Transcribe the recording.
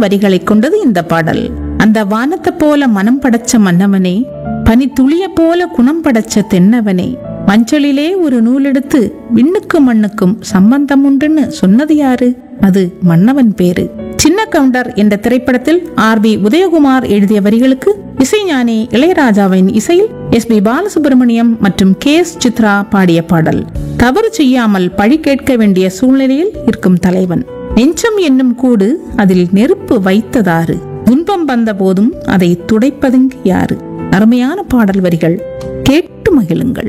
வரிகளை கொண்டது இந்த பாடல் அந்த வானத்தை போல மனம் படைச்ச மன்னவனே பனி துளிய போல குணம் படைச்ச தென்னவனே மஞ்சளிலே ஒரு நூலெடுத்து விண்ணுக்கு மண்ணுக்கும் சம்பந்தம் உண்டுன்னு சொன்னது யாரு அது மன்னவன் பேரு சின்ன கவுண்டர் என்ற திரைப்படத்தில் ஆர் பி உதயகுமார் எழுதிய வரிகளுக்கு இசைஞானி இளையராஜாவின் இசையில் எஸ் பி பாலசுப்ரமணியம் மற்றும் கே எஸ் சித்ரா பாடிய பாடல் தவறு செய்யாமல் பழி கேட்க வேண்டிய சூழ்நிலையில் இருக்கும் தலைவன் நெஞ்சம் என்னும் கூடு அதில் நெருப்பு வைத்ததாறு துன்பம் வந்த போதும் அதை துடைப்பதுங்க யாரு அருமையான பாடல் வரிகள் கேட்டு மகிழுங்கள்